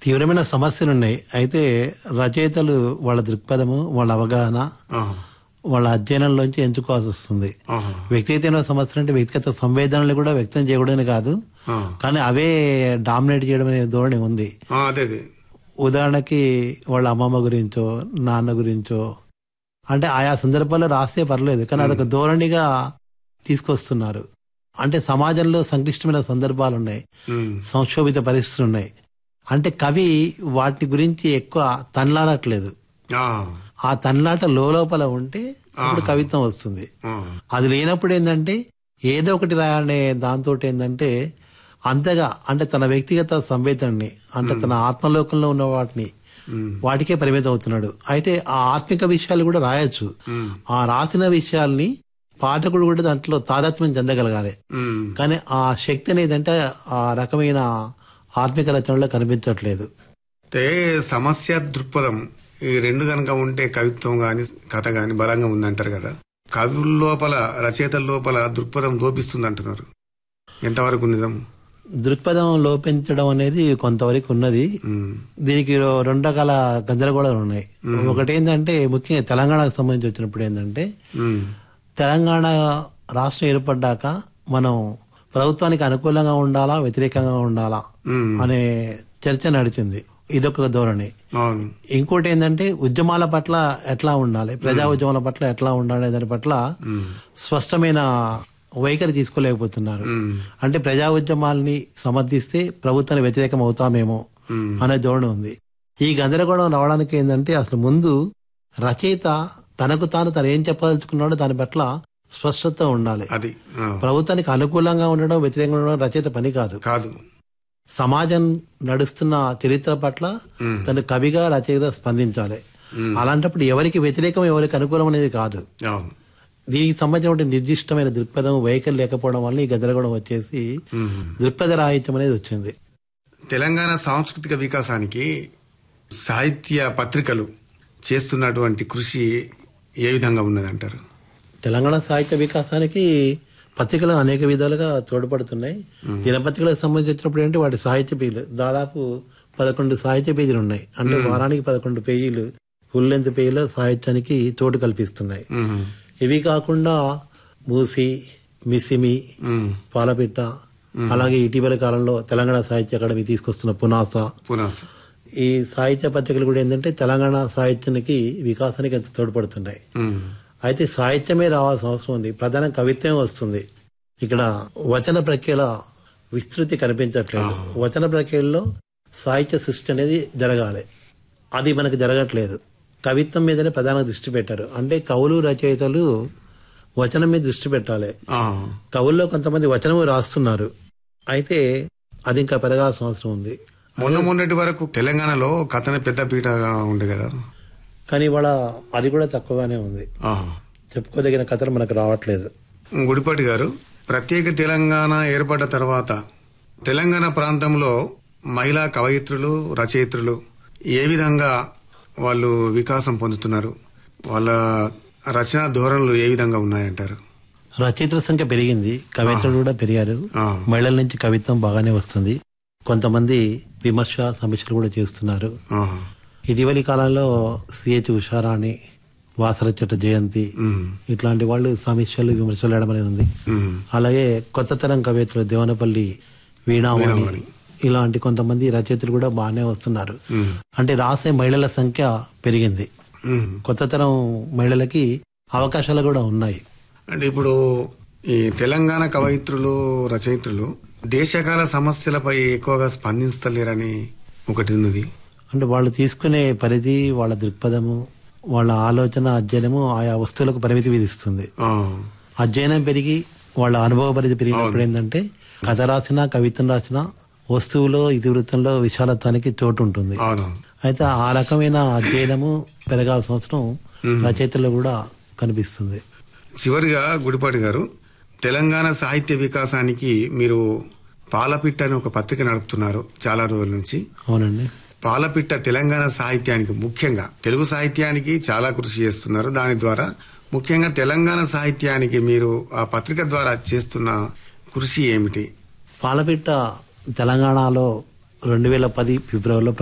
తీవ్రమైన సమస్యలు ఉన్నాయి అయితే రచయితలు వాళ్ళ దృక్పథము వాళ్ళ అవగాహన ఆహా. వాళ్ళ అధ్యయనంలోంచి ఎంచుకోవాల్సి వస్తుంది ఆహా. వ్యక్తిగతమైన సమస్యలు అంటే వ్యక్తిగత సంవేదనలు కూడా వ్యక్తం చేయకూడదని కాదు ఆ. కానీ అవే డామినేట్ చేయడం అనే ధోరణి ఉంది ఆ, అదే అదే ఉదాహరణకి వాళ్ళ అమ్మమ్మ గురించో నాన్న గురించో అంటే ఆయా సందర్భాల్లో రాస్తే పర్లేదు కానీ అదొక ధోరణిగా తీసుకొస్తున్నారు అంటే సమాజంలో సంక్లిష్టమైన సందర్భాలు ఉన్నాయి ఉమ్. సంక్షోభిత పరిస్థితులు ఉన్నాయి అంటే కవి వాటి గురించి ఎక్కువ తన్లాడట్లేదు ఆ. ఆ తన్లాట లోపల ఉంటే అప్పుడు కవిత్వం వస్తుంది ఆ. అది లేనప్పుడు ఏంటంటే ఏదో ఒకటి రాయనే దాంతో ఏంటంటే అంతగా అంటే తన వ్యక్తిగత సంవేదనని అంటే తన ఆత్మలోకంలో ఉన్న వాటిని ఉమ్. వాటికే పరిమితం అవుతున్నాడు అయితే ఆ ఆత్మిక విషయాలు కూడా రాయొచ్చు ఉమ్. ఆ రాసిన విషయాల్ని పాఠకుడు కూడా దాంట్లో తాదాత్మ్యం చెందగలగాలి ఉమ్. కానీ ఆ శక్తి అనేది అంటే ఆ రకమైన ఆత్మిక రచనలో కనిపించట్లేదు అంటే సమస్య దృక్పథం ఈ రెండు గనక ఉంటే కవిత్వం గాని కథ గాని బలంగా ఉందంటారు కదా కవుల లోపల రచయితల లోపల దృక్పథం లోపిస్తుంది అంటున్నారు ఎంతవరకు నిజం దృక్పథం లోపించడం అనేది కొంతవరకు ఉన్నది ఉమ్. దీనికి రో- రెండు రకాల గందరగోళాలు ఉన్నాయి ఒకటి ఏంటంటే ముఖ్యంగా తెలంగాణకు సంబంధించి వచ్చినప్పుడు ఏంటంటే ఉమ్. తెలంగాణ రాష్ట్రం ఏర్పడ్డాక మనం ప్రభుత్వానికి అనుకూలంగా ఉండాలా వ్యతిరేకంగా ఉండాలా ఉమ్. అనే చర్చ నడిచింది ఇదొక ధోరణి అవును ఇంకోటి ఏంటంటే ఉద్యమాల పట్ల ఎట్లా ఉండాలి ప్రజా ఉద్యమాల పట్ల ఎట్లా ఉండాలి దాని పట్ల ఉమ్. స్పష్టమైన వైఖరి తీసుకోలేకపోతున్నారు ఉమ్. అంటే ప్రజా ఉద్యమాల్ని సమర్థిస్తే ప్రభుత్వానికి వ్యతిరేకం అవుతామేమో ఉమ్. అనే ధోరణి ఉంది ఈ గందరగోళం రావడానికి ఏంటంటే అసలు ముందు రచయిత తనకు తాను తను ఏం చెప్పదలుచుకున్నాడో దాని పట్ల స్పష్టత ఉండాలి అది ఆ. ప్రభుత్వానికి అనుకూలంగా ఉండడం వ్యతిరేకంగా ఉండడం రచయిత పని కాదు కాదు సమాజం నడుస్తున్న చరిత్ర పట్ల ఉమ్. తను కవిగా రచయిత స్పందించాలి ఉమ్. అలాంటప్పుడు ఎవరికి వ్యతిరేకం ఎవరికి అనుకూలం అనేది కాదు అవును దీనికి సంబంధించిన నిర్దిష్టమైన దృక్పథం వైఖరి లేకపోవడం వల్ల ఈ గందరగోళం వచ్చేసి ఉమ్. దృక్పథ రాహిత్యం అనేది వచ్చింది తెలంగాణ సాంస్కృతిక వికాసానికి సాహిత్య పత్రికలు చేస్తున్నటువంటి కృషి ఏ విధంగా ఉన్నదంటారు తెలంగాణ సాహిత్య వికాసానికి పత్రికలు అనేక విధాలుగా తోడ్పడుతున్నాయి దినపత్రికలకు సంబంధించినప్పుడు ఏంటి వాటి సాహిత్య పేజీలు దాదాపు పదకొండు సాహిత్య పేజీలు ఉన్నాయి అంటే వారానికి పదకొండు పేజీలు ఫుల్ లెంత్ పేజీలో సాహిత్యానికి చోటు కల్పిస్తున్నాయి ఉమ్. ఇవి కాకుండా మూసి మిసిమి ఉమ్. పాలపిట్ట అలాగే ఇటీవల కాలంలో తెలంగాణ సాహిత్య అకాడమీ తీసుకొస్తున్న పునాస పునాస ఈ సాహిత్య పత్రికలు కూడా ఏంటంటే తెలంగాణ సాహిత్యానికి వికాసానికి ఎంత తోడ్పడుతున్నాయి ఉమ్. అయితే సాహిత్యమే రావాల్సిన అవసరం ఉంది ప్రధాన కవిత్వం వస్తుంది ఇక్కడ వచన ప్రక్రియల విస్తృతి కనిపించట్లేదు వచన ప్రక్రియలో సాహిత్య సృష్టి అనేది జరగాలి అది మనకు జరగట్లేదు కవిత్వం మీదనే ప్రధాన దృష్టి పెట్టారు అంటే కవులు రచయితలు వచనం మీద దృష్టి పెట్టాలి ఆ. కవుల్లో కొంతమంది వచనము రాస్తున్నారు అయితే అది ఇంకా పెరగాల్సిన అవసరం ఉంది మొన్న మొన్నటి వరకు తెలంగాణలో కథన పెద్దపీటగా ఉండే కదా కానీ ఇవాళ అది కూడా తక్కువగానే ఉంది ఆ. చెప్పుకోదగిన కథలు మనకు రావట్లేదు గుడిపాటి గారు ప్రత్యేక తెలంగాణ ఏర్పడ్డ తర్వాత తెలంగాణ ప్రాంతంలో మహిళా కవయిత్రులు రచయిత్రులు ఏ విధంగా వాళ్ళు వికాసం పొందుతున్నారు వాళ్ళ రచనా ధోరణులు ఏ విధంగా ఉన్నాయంటారు రచయితల సంఖ్య పెరిగింది కవిత్రులు కూడా పెరిగారు ఆ. మహిళల నుంచి కవిత్వం బాగానే వస్తుంది కొంతమంది విమర్శ సమీక్షలు కూడా చేస్తున్నారు ఆహా. ఇటీవలి కాలంలో సిహెచ్ ఉషారాణి వాసరచెట్ట జయంతి ఉమ్. ఇట్లాంటి వాళ్ళు సమీక్షలు విమర్శలు వేయడం అనేది ఉంది ఉమ్. అలాగే కొత్త తరం కవిత్రులు దేవనపల్లి వీణామణి వీణామణి. ఇలాంటి కొంతమంది రచయితలు కూడా బాగానే వస్తున్నారు ఉమ్. అంటే రాసే మహిళల సంఖ్య పెరిగింది ఉమ్. కొత్త తరం మహిళలకి అవకాశాలు కూడా ఉన్నాయి అంటే ఇప్పుడు ఈ తెలంగాణ కవయిత్రులు రచయిత్రులు దేశకాల సమస్యలపై ఎక్కువగా స్పందిస్తలేరని ఒకటి ఉన్నది అంటే వాళ్ళు తీసుకునే పరిధి వాళ్ళ దృక్పథము వాళ్ళ ఆలోచన అధ్యయనము ఆయా వస్తువులకు పరిమితి విధిస్తుంది ఆ. అధ్యయనం పెరిగి వాళ్ళ అనుభవ పరిధి పెరిగినప్పుడు ఏంటంటే కథ రాసినా కవిత్వం రాసినా వస్తువులో ఇతివృత్తంలో విశాలత్వానికి చోటు ఉంటుంది అవును అయితే ఆ రకమైన అధ్యయనము పెరగాల్సిన అవసరం రచయితల్లో కూడా కనిపిస్తుంది చివరిగా గుడిపాటి గారు తెలంగాణ సాహిత్య వికాసానికి మీరు పాలపిట్ట అని ఒక పత్రిక నడుపుతున్నారు చాలా రోజుల నుంచి అవునండి పాలపిట్ట తెలంగాణ సాహిత్యానికి ముఖ్యంగా తెలుగు సాహిత్యానికి చాలా కృషి చేస్తున్నారు దాని ద్వారా ముఖ్యంగా తెలంగాణ సాహిత్యానికి మీరు ఆ పత్రిక ద్వారా చేస్తున్న కృషి ఏమిటి పాలపిట్ట తెలంగాణలో రెండు వేల పది ఫిబ్రవరిలో